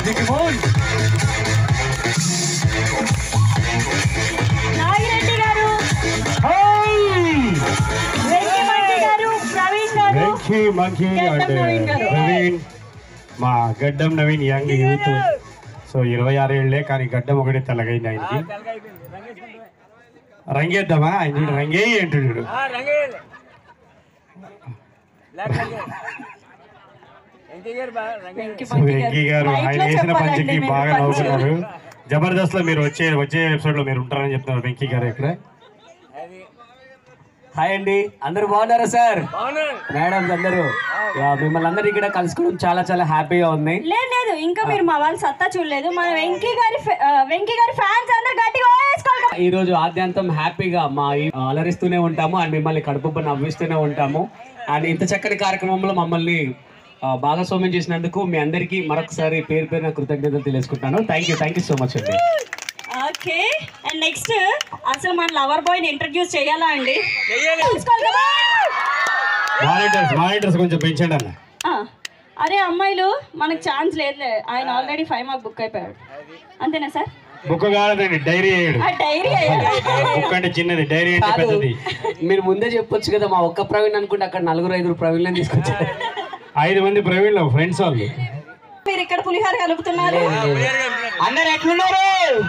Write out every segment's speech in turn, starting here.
దిగిపోన్ నాగిరెడ్డి గారు వెంకీ గారు ప్రవీణ్ గారు వెంకీ మంకీ గడ్డం అండ్ నవీన్ గారు. ప్రవీణ్ మా గడ్డం నవీన్ యంగ్ యూత్ సో ఇరవై ఆరు ఏళ్ళే కానీ గడ్డం ఒకటి తెల్లగైంది ఆయనకి రంగేద్దామా ఆయన చూడు రంగే అంటున్నాడు వెంకీ సో వెంకీ గారు మైక్లో ఆయన వేసిన చెప్పాలండి పంచకి మీరు బాగా పంచ్. నవ్వుతున్నారు జబర్దస్త్ లో మీరు వచ్చే వచ్చే ఎపిసోడ్ లో మీరు ఉంటారని చెప్తున్నారు వెంకీ గారు ఇక్కడ హాయ్ అండి అందరూ బాగున్నారా సార్ మేడం అందరూ యా, మిమ్మల్ని అందరూ ఇక్కడ కలుసుకోవడం చాలా చాలా హ్యాపీగా ఉంది లేదు లేదు ఇంకా మీరు మా వాళ్ళు సత్తా చూడలేదు మన వెంకీ గారి ఫె- ఆ, వెంకీ గారి ఫ్యాన్స్ అందరు గట్టిగా వేసుకోవాలి ఈ రోజు ఆద్యాంతం హ్యాపీగా మా ఈ- అలరిస్తూనే ఉంటాము అండ్ మిమ్మల్ని కడుపు నవ్విస్తూనే ఉంటాము అండ్ ఇంత చక్కటి కార్యక్రమంలో మమ్మల్ని ఆ, భాగస్వామ్యం చేసినందుకు మీ అందరికీ మరొకసారి పేరు పేరున కృతజ్ఞతలు తెలుసుకుంటాను thank you thank you so much అండి ఓకే అండ్ నెక్స్ట్ అసలు మన లవర్ బాయ్ ని ఇంట్రడ్యూస్ చేయాలా అండి తీసుకోవాలి కదా? మానిటర్స్ మానిటర్స్ కొంచెం పెంచండి అన్న ఆ, అరే అమ్మాయిలు మనకు ఛాన్స్ లేదులే ఆయన ఆల్రెడీ ఫైవ్ మార్క్ బుక్ అయిపోయాడు అంతేనా సార్ బుక్ కాలేదండి డైరీ అయ్యాడు ఆ డైరీ అయ్యాడు బుక్ అంటే చిన్నది డైరీ అంటే కాదు పెద్దది మీరు ముందే చెప్పొచ్చు కదా మా ఒక్క ప్రవీణ్ అనుకుంటే అక్కడ నలుగురు ఐదుగురు ప్రవీణ్లను తీసుకొచ్చారు ఐదు మంది ప్రవీణ్ ఫ్రెండ్స్ వాళ్ళు మీరు ఇక్కడ పులిహార కలుపుతున్నారు అందరు ఎట్లున్నారు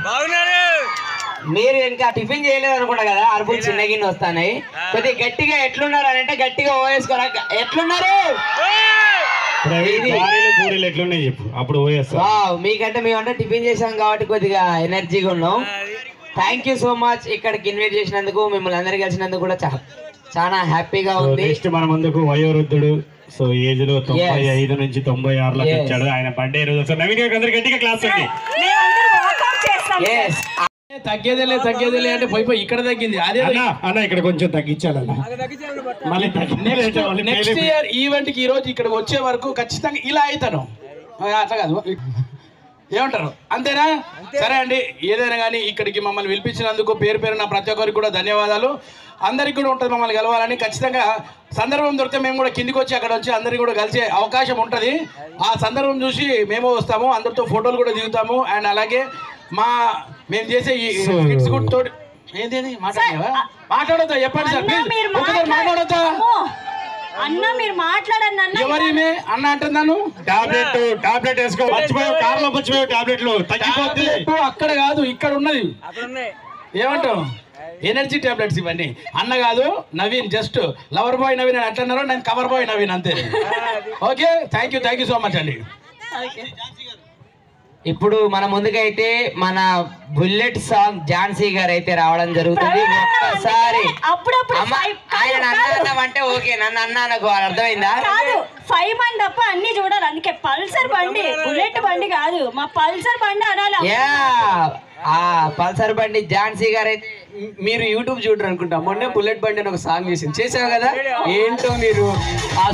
మీరు ఇంకా టిఫిన్ చేయలేదు అనుకుంటా కదా అరుపులు చిన్న గిన్నె వస్తాయి కొద్దిగా గట్టిగా ఎట్లున్నారు అని అంటే గట్టిగా ఓవేసుకోరా ఎట్లున్నారు ప్రవీణ్ పూరీలు పూరీలు ఎట్లున్నాయి చెప్పు అప్పుడు పోయేస్తా వావ్ మీకంటే మేమంటే టిఫిన్ చేసాం కాబట్టి కొద్దిగా ఎనర్జీగా ఉన్నాం థ్యాంక్ యూ సో మచ్ ఇక్కడికి ఇన్వైట్ చేసినందుకు మిమ్మల్ని అందరు కలిసినందుకు కూడా చా- చాలా హ్యాపీగా ఉంది నెక్స్ట్ మన ముందుకు వయోవృద్ధుడు సో ఏజ్ లో తొంభై Yes. ఐదు నుంచి తొంభై ఆరులోకి Yes. వచ్చాడు ఆయన బర్త్డే రోజు సో నవీన్ గారికి అందరికి గట్టిగా క్లాస్ అండి మేమందరూ వాకౌట్ చేస్తాం ఎస్ తగ్గేదేలే తగ్గేదేలే అంటే పోయి పోయి ఇక్కడ తగ్గింది అదే అన్న అన్న ఇక్కడ కొంచెం తగ్గించాలన్న మళ్ళీ నెక్స్ట్ తగ్గి- నెక్స్ట్ ఇయర్ ఈవెంట్ కి ఈ రోజు ఇక్కడికి వచ్చే వరకు ఖచ్చితంగా ఇలా అవుతాను ఆ, అట్లా కాదు ఏమంటారు అంతేనా సరే అండి ఏదైనా కానీ ఇక్కడికి మమ్మల్ని పిలిపించినందుకు పేరు పేరున ప్రతి ఒక్కరికి కూడా ధన్యవాదాలు అందరికి కూడా ఉంటుంది మమ్మల్ని కలవాలని ఖచ్చితంగా సందర్భం దొరికితే మేము కూడా కిందికి వచ్చి అక్కడ వచ్చి అందరికి కూడా కలిసే అవకాశం ఉంటుంది ఆ సందర్భం చూసి మేము వస్తాము అందరితో ఫోటోలు కూడా దిగుతాము అండ్ అలాగే మా మేము చేసే ఈ So- skits కూడా తోడు ఏంటి మాట్లాడవా మాట్లాడొద్దా చెప్పండి సార్ అన్న ప్లీజ్ మీరు ఒకసారి మాట్లాడొద్దా అమ్మో, అన్న మీరు మాట్లాడండి అన్న ఎవరిమే అన్న అంటున్నాను టాబ్లెట్ టాబ్లెట్ వేసుకో మర్చిపోయావు కార్ లో మర్చిపోయావు టాబ్లెట్లు తగ్గిపోద్ది టాబ్లెట్ అక్కడ కాదు ఇక్కడ ఉన్నది ఏమంటావు ఎనర్జీ టాబ్లెట్స్ ఇవన్నీ అన్న కాదు Naveen just lover boy Naveen అని అట్లన్నారు నేను కవర్ బాయ్ నవీన్ అంతే okay thank you thank you so much అండి ఓకే. ఇప్పుడు మన ముందుకైతే మన బుల్లెట్ సాంగ్ ఝాన్సీ గారు అయితే రావడం జరుగుతుంది ఒక్కసారి అప్పుడప్పుడు అమ్మ five- ఆయన కాదు, నన్ను కాదు. అన్నామంటే ఓకే నన్ను అన్నా నాకు అర్థమైందా కాదు ఫైవ్ మంది తప్ప అన్ని చూడాలి అందుకే పల్సర్ బండి బుల్లెట్ బండి కాదు మా పల్సర్ బండి అనాలి యా ఆ పల్సర్ బండి ఝాన్సీ గారు అయితే మీరు యూట్యూబ్ చూడరు అనుకుంటా మొన్నే బుల్లెట్ బండి అని ఒక సాంగ్ చేసింది చేసావు కదా ఏంటో మీరు ఆ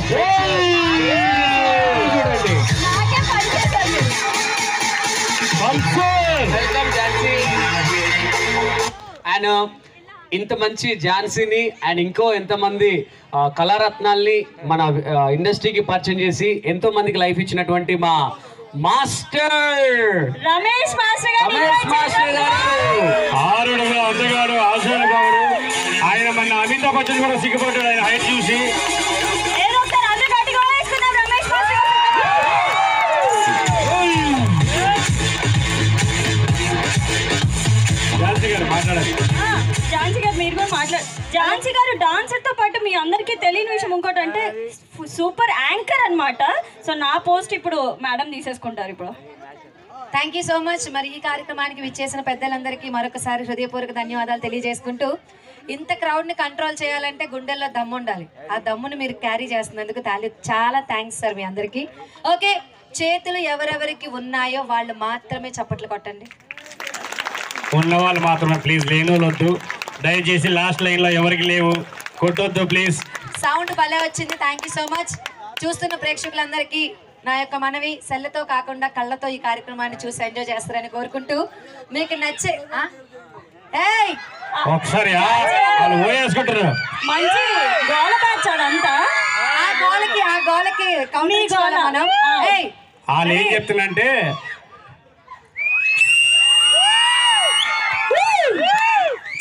చూడండి నాకే పల్సర్ బండి. వెల్కమ్ ఝాన్సీ అండ్ ఇంత మంచి ఝాన్సీని అండ్ ఇంకో ఎంతమంది ఆ, కళారత్నాల్ని మన ఆ, ఇండస్ట్రీకి పరిచయం చేసి ఎంతో మందికి లైఫ్ ఇచ్చినటువంటి మా మాస్టర్ రమేష్ మాస్టర్ గారు రమేష్ మాస్టర్ గారు ఆరుడుగా అందగాడు ఆశాడు గారు ఆయన మన అమితాబ్ బచ్చన్ కూడా సిగ్గుపడ్డాడు ఆయన హైట్ చూసి ఏదో ఒకసారి అందరూ గట్టిగా వేసుకుందాం రమేష్ మాస్టర్ గారు ఝాన్సీ గారు మాట్లాడాలి ఆ, ఝాన్సీ గారు మీరు కూడా మాట్లాడు ఝాన్సీ గారు డాన్సర్ తో పాటు మీ అందరికీ తెలియని విషయం ఇంకోటి అంటే సూపర్ యాంకర్ అన్నమాట సో నా పోస్ట్ ఇప్పుడు మేడం తీసేసుకుంటారు ఇప్పుడు థ్యాంక్ యూ సో మచ్ మరి ఈ కార్యక్రమానికి విచ్చేసిన పెద్దలందరికీ మరొకసారి హృదయపూర్వక ధన్యవాదాలు తెలియజేసుకుంటూ ఇంత క్రౌడ్ ని కంట్రోల్ చేయాలంటే గుండెల్లో దమ్ము ఉండాలి ఆ దమ్ముని మీరు క్యారీ చేస్తున్నందుకు తాలి చాలా థ్యాంక్స్ సార్ మీ అందరికీ ఓకే చేతులు ఎవరెవరికి ఉన్నాయో వాళ్ళు మాత్రమే చప్పట్లు కొట్టండి ఉన్న వాళ్ళు మాత్రమే ప్లీజ్ లేని వాళ్ళు వద్దు దయచేసి లాస్ట్ లైన్ లో ఎవరికి లేవు కొట్టొద్దు ప్లీజ్ సౌండ్ భలే వచ్చింది థ్యాంక్ యూ సో మచ్ చూస్తున్న ప్రేక్షకులందరికీ నా యొక్క మనవి సెల్లతో కాకుండా కళ్ళతో ఈ కార్యక్రమాన్ని చూసి ఎంజాయ్ చేస్తారని కోరుకుంటూ మీకు నచ్చే ఆ? ఏయ్ ఒకసారి ఆ, వాళ్ళు ఓయేసుకుంటారు మంచి గోల బ్యాచ్ అదంతా ఆ గోలకి ఆ గోలకి కౌంటర్ ఇచ్చుకోవాలా మనం ఏయ్ వాళ్ళు ఏం చెప్తున్నంటే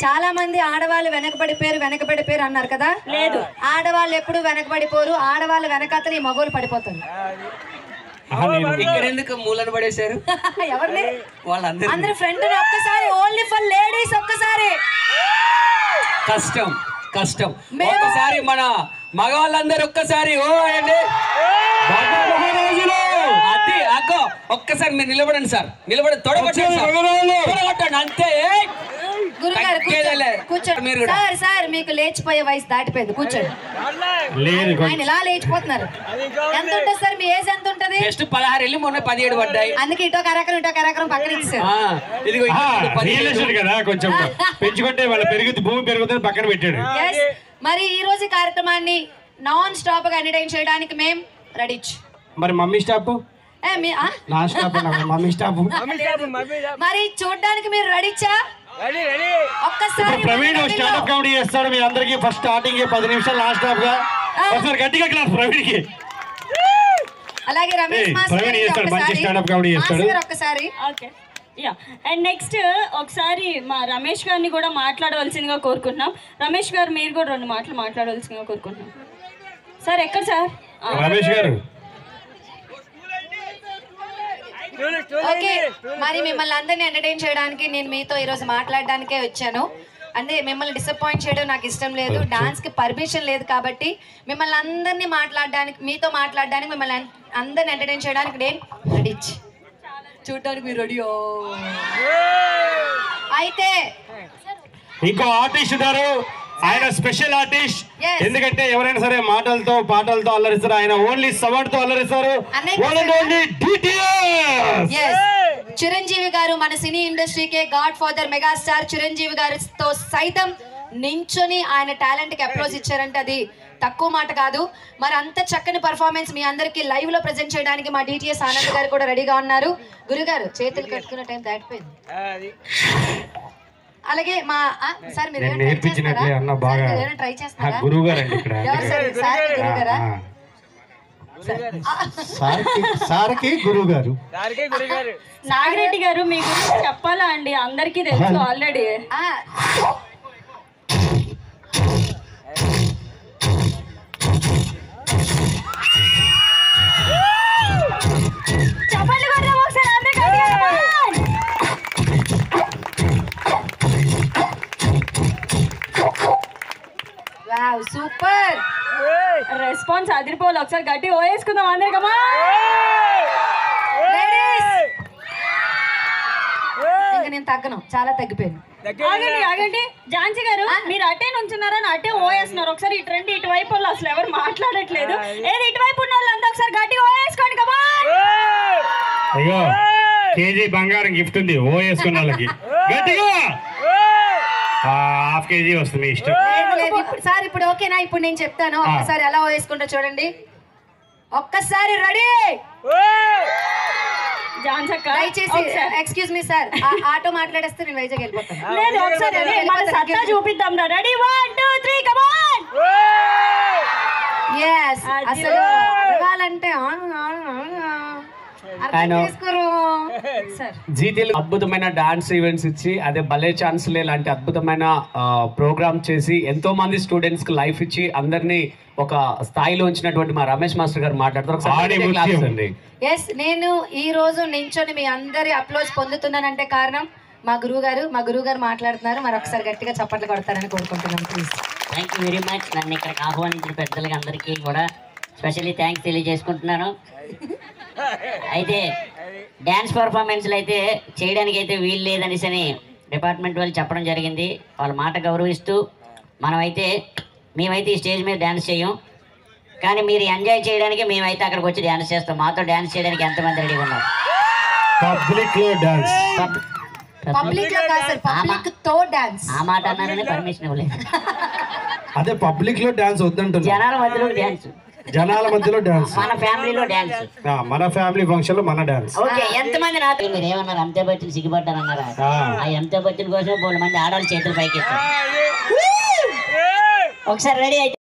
చాలా మంది ఆడవాళ్ళు వెనకబడిపోయారు వెనకబడిపోయారు అన్నారు కదా లేదు ఆడవాళ్ళు ఎప్పుడు వెనకబడిపోరు ఆడవాళ్ళు వెనకాతలు ఈ మగోళ్ళు పడిపోతారు ఆహా, నేను ఇక్కడ ఎందుకు మూలను పడేశారు ఎవరిని వాళ్ళందరూ అందరి ఫ్రెండ్ ఒక్కసారి ఓన్లీ ఫర్ లేడీస్ ఒక్కసారి కష్టం కష్టం మేము- ఒక్కసారి మన మగవాళ్ళందరూ ఒక్కసారి ఓ అండి అది అక్కో ఒక్కసారి మీరు నిలబడండి సార్ నిలబడి తొడగొట్టండి సార్. తొడగొట్టండి అంతే ఏయ్. గురుగారు తగ్గేదేలే. కూర్చోండి కూర్చోండి మీరు కూడా. సార్ సార్ మీకు లేచిపోయే వయసు దాటిపోయింది కూర్చోండి లేదు ఆయన ఇలా లేచిపోతున్నారు ఎంత ఉంటుంది సార్ మీ ఏజ్ ఎంత ఉంటది జస్ట్ పదహారు వెళ్ళి మొన్న పదిహేడు పడ్డాయి అందుకే ఇటో కరకరం ఇటో కరకరం పక్కన ఇచ్చారు ఆ, ఇదిగో ఆహా, ఇక్కడ రియల్ పదిహేడు. ఎస్టేట్ కదా కొంచెం పెంచుకుంటే వాళ్ళ పెరుగుతుంది భూమి పెరుగుతుంది పక్కన పెట్టాడు Yes. మరి ఈ రోజు కార్యక్రమాన్ని నాన్ స్టాప్ గా ఎంటర్టైన్ చేయడానికి మేం రెడీ మరి మమ్మీ స్టాప్ ఏ మీ ఆ? నా స్టాప్ మమ్మీ స్టాప్ మరి చూడడానికి మీరు రెడీచా ఒక్కసారి ఇప్పుడు ప్రవీణ్ మన స్టాండప్ కామెడీ చేస్తాడు మీ అందరికి ఫస్ట్ స్టార్టింగ్ పది నిమిషాలు లాస్ట్ స్టాప్ గా ఒకసారి గట్టిగా క్లాస్ ప్రవీణ్ కి అలాగే రమేష్ ఏయ్, మాస్టర్ ప్రవీణ్ గారికి చేస్తాడు, మంచి ఒక్కసారి. stand-up comedy చేస్తాడు. మాస్టర్ గారు ఒక్కసారి ఓకే యా అండ్ నెక్స్ట్ ఒకసారి మా రమేష్ గారిని కూడా మాట్లాడవలసిందిగా కోరుకుంటున్నాం రమేష్ గారు మీరు కూడా రెండు మాటలు మాట్లాడవలసిందిగా కోరుకుంటున్నాం సార్ ఎక్కడ సార్ ఆ, రమేష్ గారు ఓకే మరి మిమ్మల్ని అందరినీ ఎంటర్టైన్ చేయడానికి నేను మీతో ఈ రోజు మాట్లాడడానికే వచ్చాను అంటే మిమ్మల్ని డిసప్పాయింట్ చేయడం నాకు ఇష్టం లేదు డాన్స్ కి పర్మిషన్ లేదు కాబట్టి మిమ్మల్ని అందరినీ మాట్లాడడానికి మీతో మాట్లాడడానికి మిమ్మల్ని అన్- అందరిని ఎంటర్టైన్ చేయడానికి నేను రెడీ చూడడానికి మీరు రెడీ అయితే ఇంకో ఆర్టిస్ట్ ఉన్నారు ఆయన స్పెషల్ ఆర్టిస్ట్ Yes. ఎందుకంటే ఎవరైనా సరే మాటలతో పాటలతో అల్లరిస్తారు ఆయన ఓన్లీ సవర్డ్ తో అల్లరిస్తారు అన్నయ్య One and only DTS. Yes. Chiranjeevi గారు మన సినీ ఇండస్ట్రీకే గాడ్ ఫాదర్ మెగాస్టార్ చిరంజీవి గారితో సైతం నించొని ఆయన టాలెంట్ కి అప్రోచ్ ఇచ్చారంటే అది తక్కువ మాట కాదు మరి అంత చక్కని పర్ఫార్మెన్స్ మీ అందరికి లైవ్ లో ప్రెజెంట్ చేయడానికి మా డిటిఎస్ ఆనంద్ గారు కూడా రెడీగా ఉన్నారు గురుగారు చేతులు కట్టుకున్న టైం దాటిపోయింది అలాగే మా ఆ, సార్ మీరు నేను నేర్పించినట్లే అన్న బాగా ట్రై ఆ, చేస్తారా గురువు గారు అండి ఇక్కడ ఎవరు సార్ సార్ గురుగారా ఆ, సార్కి సార్కి గురువు గారు నాగిరెడ్డి గారు మీ గురించి చెప్పాలా అండి అందరికీ తెలుసు ఆల్రెడీ ఆ, చెప్పండి కొడదాం ఒకసారి అందరూ గట్టిగా, come on. Wow super response అదిరిపోవాలి ఒకసారి గట్టి ఓయేసుకుందాం అందరు కమా ఇంకా నేను తగ్గను చాలా తగ్గిపోయాను ఆగండి ఆగండి ఝాన్సీ గారు మీరు అటే నుంచున్నారని అటే ఓయేస్తున్నారు ఒకసారి ఇటు రండి ఇటువైపు వాళ్ళు అసలు ఎవరు మాట్లాడట్లేదు ఏది ఇటువైపు ఉన్న వాళ్ళంతా ఒకసారి గట్టిగా ఓయేసుకోండి కమా అయ్యో కేజీ బంగారం గిఫ్ట్ ఉంది ఓ వేసుకున్న వాళ్ళకి గట్టిగా ఆ, హాఫ్ కేజీ వస్తుంది మీ ఇష్టం లేదు లేదు ఇప్పుడు సార్ ఇప్పుడు ఓకేనా ఇప్పుడు నేను చెప్తాను ఒక్కసారి ఎలా వేసుకుంటా చూడండి ఒక్కసారి రెడీ ఝాన్సక్క దయచేసి ఒకసారి. ఎక్స్క్యూజ్ మీ సార్ ఆటో మాట్లాడేస్తే నేను వైజాగ్ వెళ్ళిపోతాను లేదు ఒకసారి అదే మన సత్తా చూపిద్దాం రా ready one two three come on yes అది. అసలు ఇవ్వాలంటే ఆ, ఆ, ఆ, ఆ. అర్థం ఆయన- చేసుకోరు సార్ జీటీలో అద్భుతమైన డాన్స్ ఈవెంట్స్ ఇచ్చి అదే భలే ఛాన్స్లే లాంటి అద్భుతమైన ప్రోగ్రామ్ చేసి ఎంతో మంది స్టూడెంట్స్ కి లైఫ్ ఇచ్చి అందరినీ ఒక స్థాయిలో ఉంచినటువంటి మా రమేష్ మాస్టర్ గారు మాట్లాడతారు ఒకసారి ఆడి గట్టిగా ముత్యం. claps అండి ఎస్ నేను ఈ రోజు నించొని మీ అందరి అప్లోజ్ పొందుతున్నానంటే కారణం మా గురువు గారు మా గురువు గారు మాట్లాడుతున్నారు మరి ఒకసారి గట్టిగా చప్పట్లు కొడతారని కోరుకుంటున్నాను please thank you very much నన్ను ఇక్కడికి ఆహ్వానించిన పెద్దలకి అందరికీ కూడా స్పెషల్లీ థ్యాంక్స్ తెలియజేసుకుంటున్నాను అయితే డ్యాన్స్ పర్ఫార్మెన్స్లు అయితే చేయడానికి అయితే వీలు లేదనేసి అని డిపార్ట్మెంట్ వాళ్ళు చెప్పడం జరిగింది వాళ్ళ మాట గౌరవిస్తూ మనమైతే మేమైతే ఈ స్టేజ్ మీద డ్యాన్స్ చేయం కానీ మీరు ఎంజాయ్ చేయడానికి మేమైతే అక్కడికి వచ్చి డ్యాన్స్ చేస్తాం మాతో డ్యాన్స్ చేయడానికి ఎంతమంది రెడీగా ఉన్నారు పబ్లిక్ లో డాన్స్ పబ్లిక్ లో కాదు సార్ పబ్లిక్ తో డాన్స్ ఆ మాట అన్నారని పర్మిషన్ ఇవ్వలేదు అదే పబ్లిక్ లో డాన్స్ వద్దంటున్నా జనాల మధ్యలో డ్యాన్స్ జనాల మధ్యలో డాన్స్ మన ఫ్యామిలీలో డ్యాన్స్ మన ఫ్యామిలీ ఫంక్షన్ లో మన డాన్స్ ఓకే ఎంతమంది నాతో మీరు ఏమన్నారు అంతే బచ్చిన సిగ్గుపడ్డానన్నారా ఆ. ఆ ఎంత బచ్చిన కోసం బోలు మంది ఆడవాళ్ళు చేతులు పైకి ఎత్తారు. ఒకసారి రెడీ అయితే